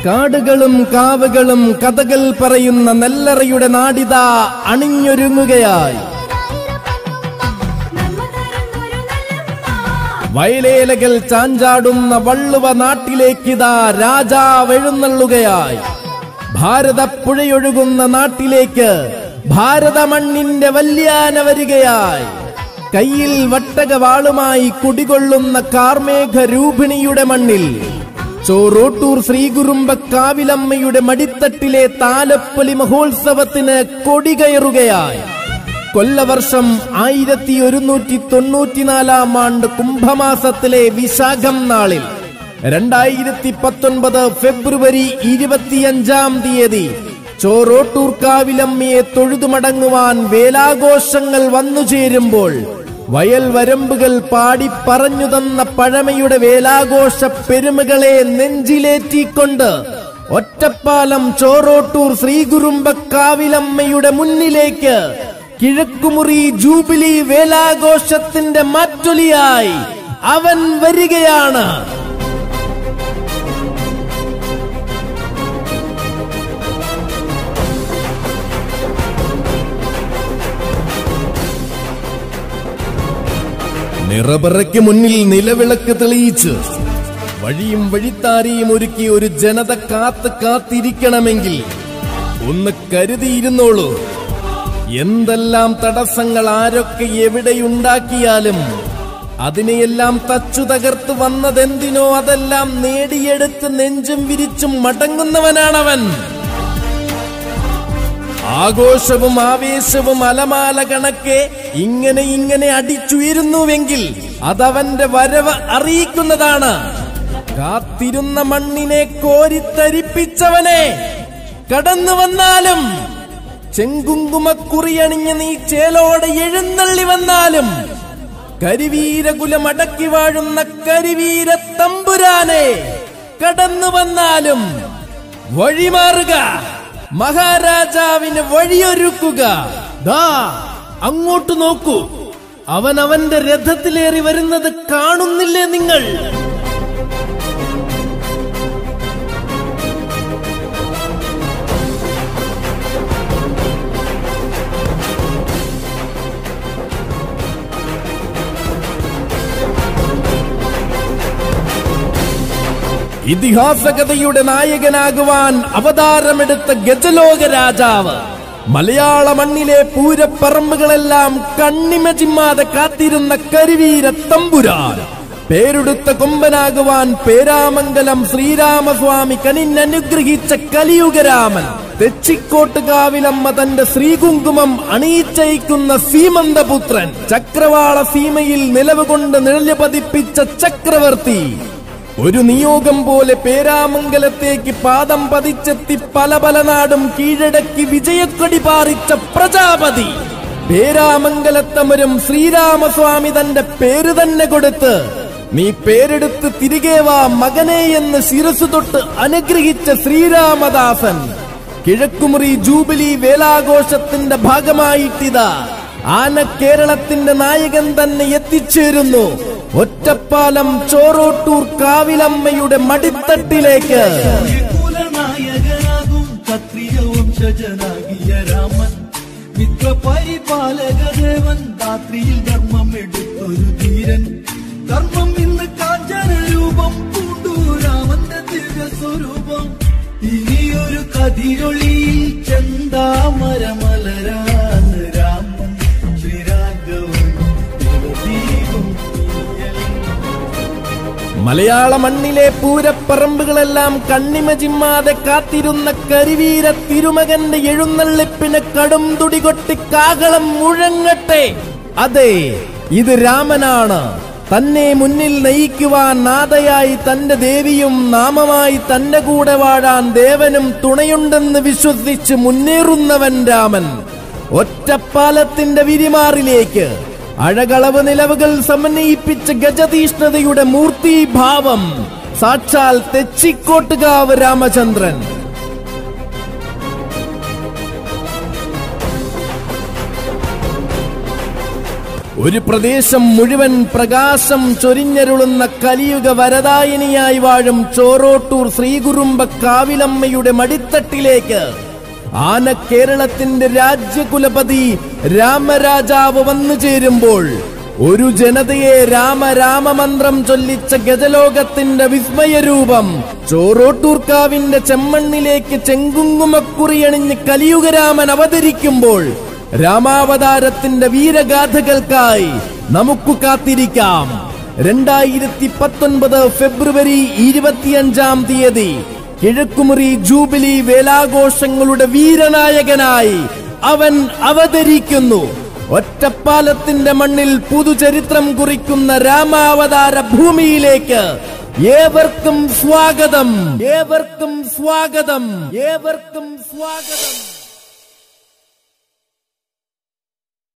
കാടുകളും കാവുകളും കഥകൾ പറയുന്ന നെല്ലറയുടെ നാടിതാ അണിഞ്ഞൊരുങ്ങുകയായി വയലേലകൾ ചാഞ്ചാടുന്ന വള്ളുവ നാട്ടിലേക്കിതാ രാജാവെഴുന്നള്ളുകയായി ഭാരതപ്പുഴയൊഴുകുന്ന നാട്ടിലേക്ക് ഭാരത മണ്ണിന്റെ വല്യാന വരികയായി കയ്യിൽ വട്ടകവാളുമായി കുടികൊള്ളുന്ന കാർമേഘ രൂപിണിയുടെ മണ്ണിൽ ചോറോട്ടൂർ ശ്രീകുറുമ്പക്കാവിലമ്മയുടെ മടിത്തട്ടിലെ താലപ്പൊലി മഹോത്സവത്തിന് കൊടികയറുകയായി കൊല്ലവർഷം ആയിരത്തി ഒരുന്നൂറ്റി തൊണ്ണൂറ്റിനാലാം ആണ്ട് കുംഭമാസത്തിലെ വിശാഖം നാളിൽ രണ്ടായിരത്തി പത്തൊൻപത് ഫെബ്രുവരി ഇരുപത്തിയഞ്ചാം തീയതി ചോറോട്ടൂർക്കാവിലമ്മയെ തൊഴുതുമടങ്ങുവാൻ വേലാഘോഷങ്ങൾ വന്നുചേരുമ്പോൾ വയൽ വരമ്പുകൾ പാടി പറഞ്ഞു തന്ന പഴമയുടെ വേലാഘോഷ പെരുമകളെ നെഞ്ചിലേറ്റിക്കൊണ്ട് ഒറ്റപ്പാലം ചോറോട്ടൂർ ശ്രീകുറുമ്പക്കാവിലമ്മയുടെ മുന്നിലേക്ക് കിഴക്കുമുറി ജൂബിലി വേലാഘോഷത്തിന്റെ മാറ്റൊലിയായി അവൻ വരികയാണ് നിറബറയ്ക്ക് മുന്നിൽ നിലവിളക്ക് തെളിയിച്ച് വഴിയും വഴിത്താരിയും ഒരുക്കി ഒരു ജനത കാത്ത് കാത്തിരിക്കണമെങ്കിൽ ഒന്ന് കരുതിയിരുന്നോളൂ എന്തെല്ലാം തടസ്സങ്ങൾ ആരൊക്കെ എവിടെയുണ്ടാക്കിയാലും അതിനെയെല്ലാം തച്ചു തകർത്ത് വന്നതെന്തിനോ അതെല്ലാം നേടിയെടുത്ത് നെഞ്ചും വിരിച്ചും മടങ്ങുന്നവനാണവൻ ആഘോഷവും ആവേശവും അലമാല കണക്കെ ഇങ്ങനെ ഇങ്ങനെ അടിച്ചുയരുന്നുവെങ്കിൽ അതവന്റെ വരവ് അറിയിക്കുന്നതാണ് കാത്തിരുന്ന മണ്ണിനെ കോരിത്തരിപ്പിച്ചവനെ കടന്നു വന്നാലും ചെങ്കുങ്കുമക്കുറിയണിഞ്ഞ് നീ ചേലോടെ എഴുന്നള്ളി വന്നാലും കരിവീരകുലം അടക്കി വാഴുന്ന കരിവീര തമ്പുരാനെ കടന്നു വന്നാലും വഴിമാറുക മഹാരാജാവിന് വഴിയൊരുക്കുക ദാ അങ്ങോട്ട് നോക്കൂ അവൻ അവന്റെ രഥത്തിലേറി വരുന്നത് കാണുന്നില്ലേ നിങ്ങൾ ഇതിഹാസകഥയുടെ നായകനാകുവാൻ അവതാരമെടുത്ത ഗജലോക രാജാവ് മലയാള മണ്ണിലെ പൂരപ്പറമ്പുകളെല്ലാം കണ്ണിമ ചിമ്മാതെ കാത്തിരുന്ന കരിവീര തമ്പുരാൻ പേരെടുത്ത കൊമ്പനാകുവാൻ പേരാമംഗലം ശ്രീരാമസ്വാമി കനിന്നനുഗ്രഹിച്ച കലിയുഗരാമൻ തെച്ചിക്കോട്ടുകാവിലമ്മ തന്റെ ശ്രീകുങ്കുമം അണിയിച്ചയിക്കുന്ന സീമന്തപുത്രൻ ചക്രവാള സീമയിൽ നിലവുകൊണ്ട് നിഴല് പതിപ്പിച്ച ചക്രവർത്തി ഒരു നിയോഗം പോലെ പേരാമംഗലത്തേക്ക് പാദം പതിച്ചെത്തി പല പല നാടും കീഴടക്കി വിജയക്കൊടി പാറിച്ച പ്രജാപതി പേരാമംഗലത്തമരും ശ്രീരാമസ്വാമി തന്റെ പേര് തന്നെ കൊടുത്ത് നീ പേരെടുത്ത് തിരികെ വാ മകനെ എന്ന് ശിരസ് തൊട്ട് അനുഗ്രഹിച്ച ശ്രീരാമദാസൻ കിഴക്കുമുറി ജൂബിലി വേലാഘോഷത്തിന്റെ ഭാഗമായിട്ടിതാ ആന കേരളത്തിന്റെ നായകൻ തന്നെ എത്തിച്ചേരുന്നു ഒറ്റപ്പാലം ചോറോട്ടൂർ കാവിലമ്മയുടെ മടിത്തട്ടിലേക്ക് കുലനായകനാകും ക്ഷത്രിയ വംശജനാകിയ രാമൻ മിത്ര പരിപാലകദേവൻ രാത്രിയിൽ ധർമ്മം എടുത്തൊരു ധീരൻ ധർമ്മം ഇന്ന് കാഞ്ചന രൂപം പൂണ്ടു രാമന്റെ ദിവ്യ സ്വരൂപം ഇനിയൊരു കതിരൊളിയിൽ ചെന്താമരമലരാണ് രാമൻ ശ്രീരാഘവൻ ദേവദീപം തീയലിൽ മലയാള മണ്ണിലെ പൂരപ്പറമ്പുകളെല്ലാം കണ്ണിമ ചിമ്മാതെ കാത്തിരുന്ന കരിവീര തിരുമകന്റെ എഴുന്നള്ളിപ്പിന് കടും തുടികൊട്ടി കാഹളം മുഴങ്ങട്ടെ അതെ ഇത് രാമനാണ് തന്നെ മുന്നിൽ നയിക്കുവാൻ നാഥയായി തന്റെ ദേവിയും നാമമായി തന്റെ കൂടെ വാഴാൻ ദേവനും തുണയുണ്ടെന്ന് വിശ്വസിച്ച് മുന്നേറുന്നവൻ രാമൻ ഒറ്റപ്പാലത്തിന്റെ വിരിമാറിലേക്ക് അഴകളവ് നിലവുകൾ സമന്വയിപ്പിച്ച ഗജതീഷ്ണതയുടെ മൂർത്തിഭാവം സാക്ഷാൽ തെച്ചിക്കോട്ടുകാവ് രാമചന്ദ്രൻ ഒരു പ്രദേശം മുഴുവൻ പ്രകാശം ചൊരിഞ്ഞരുളുന്ന കലിയുഗ വരദായിനിയായി വാഴും ചോറോട്ടൂർ ശ്രീകുറുമ്പ കാവിലമ്മയുടെ മടിത്തട്ടിലേക്ക് ആന കേരളത്തിന്റെ രാജ്യകുലപതി രാമരാജാവ് വന്നു ചേരുമ്പോൾ ഒരു ജനതയെ രാമരാമമന്ത്രം ചൊല്ലിച്ച ഗജലോകത്തിന്റെ വിസ്മയരൂപം ചോറോട്ടൂർക്കാവിന്റെ ചെമ്മണ്ണിലേക്ക് ചെങ്കുങ്കുമക്കുറിയണിഞ്ഞ് കലിയുഗരാമൻ അവതരിക്കുമ്പോൾ രാമാവതാരത്തിന്റെ വീരഗാഥകൾക്കായി നമുക്ക് കാത്തിരിക്കാം രണ്ടായിരത്തി പത്തൊൻപത് ഫെബ്രുവരി ഇരുപത്തിയഞ്ചാം തീയതി കിഴക്കുമുറി ജൂബിലി വേലാഘോഷങ്ങളുടെ വീരനായകനായി അവൻ അവതരിക്കുന്നു ഒറ്റപ്പാലത്തിന്റെ മണ്ണിൽ പുതുചരിത്രം കുറിക്കുന്ന രാമാവതാര ഭൂമിയിലേക്ക് ഏവർക്കും സ്വാഗതം ഏവർക്കും സ്വാഗതം ഏവർക്കും സ്വാഗതം